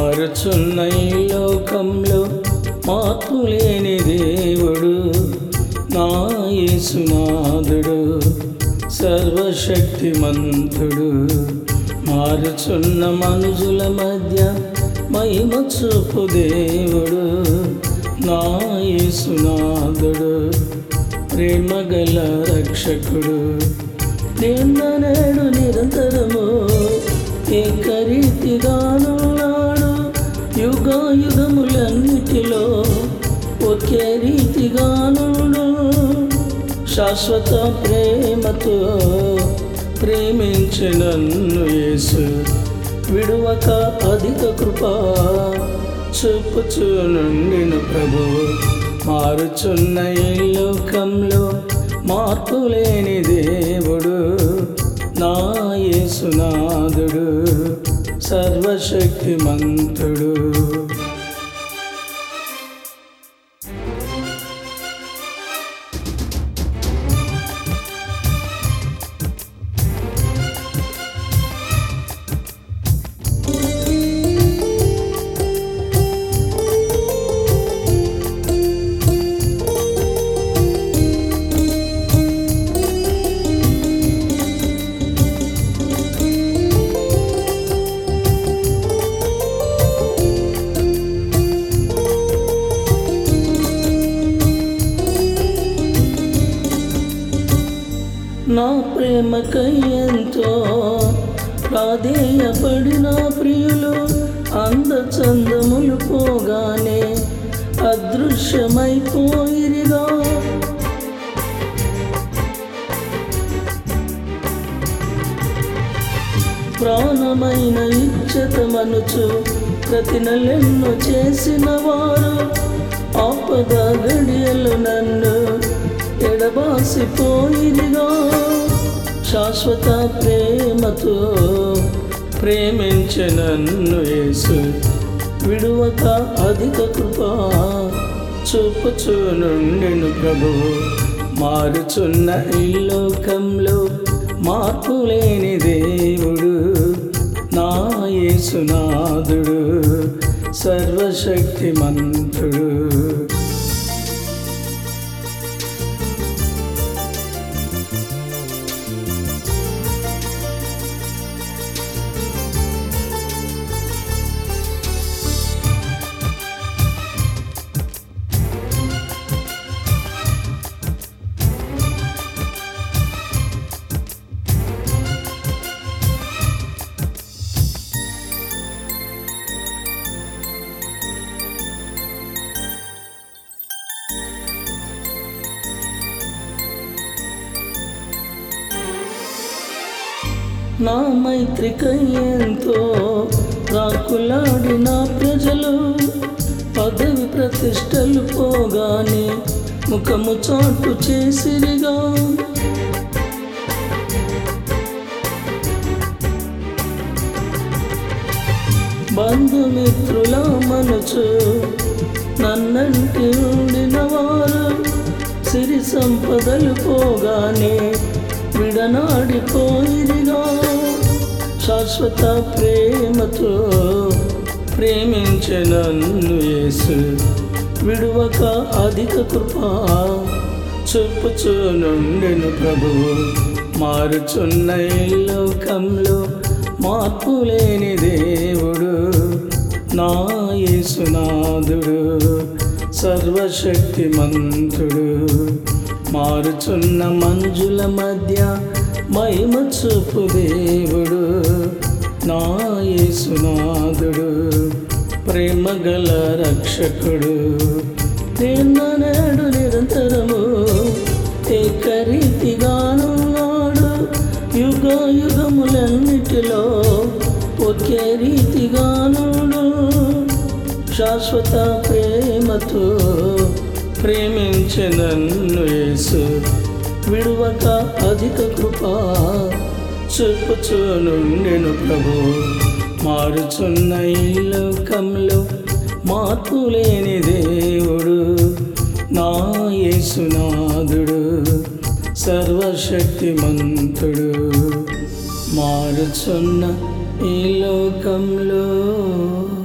మారుచున్న ఈ లోకంలో మార్పు లేని దేవుడు నా యేసునాథుడు సర్వశక్తిమంతుడు మారుచున్న మనుషుల మధ్య మహిమ చూపు దేవుడు నా యేసునాథుడు ప్రేమగల రక్షకుడు నిన్న నేడు నిరంతరము ఏకరీతిగానున్నాడు యుగ యుగములన్నిటిలో ఒకే రీతిగానుడు శాశ్వత ప్రేమతో ప్రేమించినన్ను యేసు విడువక అధిక కృప చూపుచు నుండిన ప్రభు మారుచున్న ఈ లోకంలో మార్పు లేని దేవుడు నా యేసునాథుడు సర్వశక్తిమంతుడు నా ప్రేమకై ఎంతో ప్రాధేయపడిన ప్రియులు అందచందములు పోగానే అదృశ్యమైపోయిరిగా ప్రాణమైన ఇచ్చత మనుచు ప్రతి నెలెన్ను చేసిన వారు ఆపద గడియలు నన్ను ఎడబాసిపోయిరిగా శాశ్వత ప్రేమతో ప్రేమించే నన్ను యేసు విడువక అధిక కృప చూపుచు నుండిను ప్రభువు మారుచున్న ఈ లోకంలో మార్పు లేని దేవుడు నా యేసునాథుడు సర్వశక్తిమంతుడు నా మైత్రికై ఎంతో రాకులాడిన ప్రజలు పదవి ప్రతిష్టలు పోగానే ముఖము చాటు చేసిరిగా బంధుమిత్రుల మనసు నన్నంటి ఉండిన వారు సిరి సంపదలు పోగానే విడనాడిపోయిరిగా శాశ్వత ప్రేమతో ప్రేమించే నన్ను యేసు విడువక అధిక కృప చూపుచు నుండెను ప్రభువు మారుచున్న ఈ లోకంలో మార్పు లేని దేవుడు నా యేసునాథుడు సర్వశక్తిమంతుడు మారుచున్న మంజుల మధ్య మహిమ చూపు దేవుడు నా యేసునాథుడు ప్రేమగల రక్షకుడు నిన్న నేడు నిరంతరము ఏకరీతిగానున్నాడు యుగ యుగములన్నిటిలో ఒకే రీతిగానుడు శాశ్వత ప్రేమతో ప్రేమించే నన్ను యేసు విడువక అధిక కృప చూపుచు నుండెను ప్రభు మారుచున్న ఈ లోకంలో మార్పు లేని దేవుడు నా యేసునాథుడు సర్వశక్తిమంతుడు మారుచున్న ఈ లోకంలో